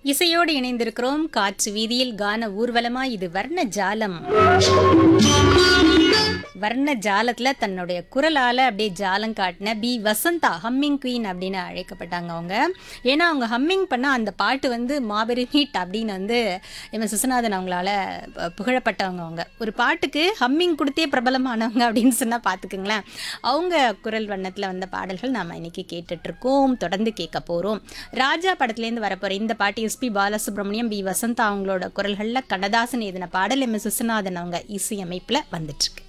இசையோடு இணைந்திருக்கிறோம் காற்று வீதியில் கான ஊர்வலமா இது வர்ண ஜாலம் வர்ண ஜாலத்துல தன்னுடைய குரலால அப்படியே ஜாலம் காட்டின பி வசந்தா ஹம்மிங் குவீன் அப்படின்னு அழைக்கப்பட்டாங்க அவங்க ஏன்னா அவங்க ஹம்மிங் பண்ண அந்த பாட்டு வந்து மாபெரும் ஹீட் அப்படின்னு வந்து எம் எஸ் விஸ்வநாதன் அவங்களால ப- புகழப்பட்டவங்க அவங்க ஒரு பாட்டுக்கு ஹம்மிங் கொடுத்தே பிரபலமானவங்க அப்படின்னு சொன்னா பாத்துக்குங்களேன் அவங்க குரல் வண்ணத்துல வந்த பாடல்கள் நாம இன்னைக்கு கேட்டுட்டு இருக்கோம் தொடர்ந்து கேட்க போறோம் ராஜா படத்துலேருந்து வரப்போற இந்த பாட்டு எஸ்பி பாலசுப்ரமணியம் பி வசந்தா அவங்களோட குரல்கள்ல கண்ணதாசன் எழுதின பாடல் எம் எஸ் விஸ்வநாதன் அவங்க இசையமைப்புல வந்துட்டு இருக்கு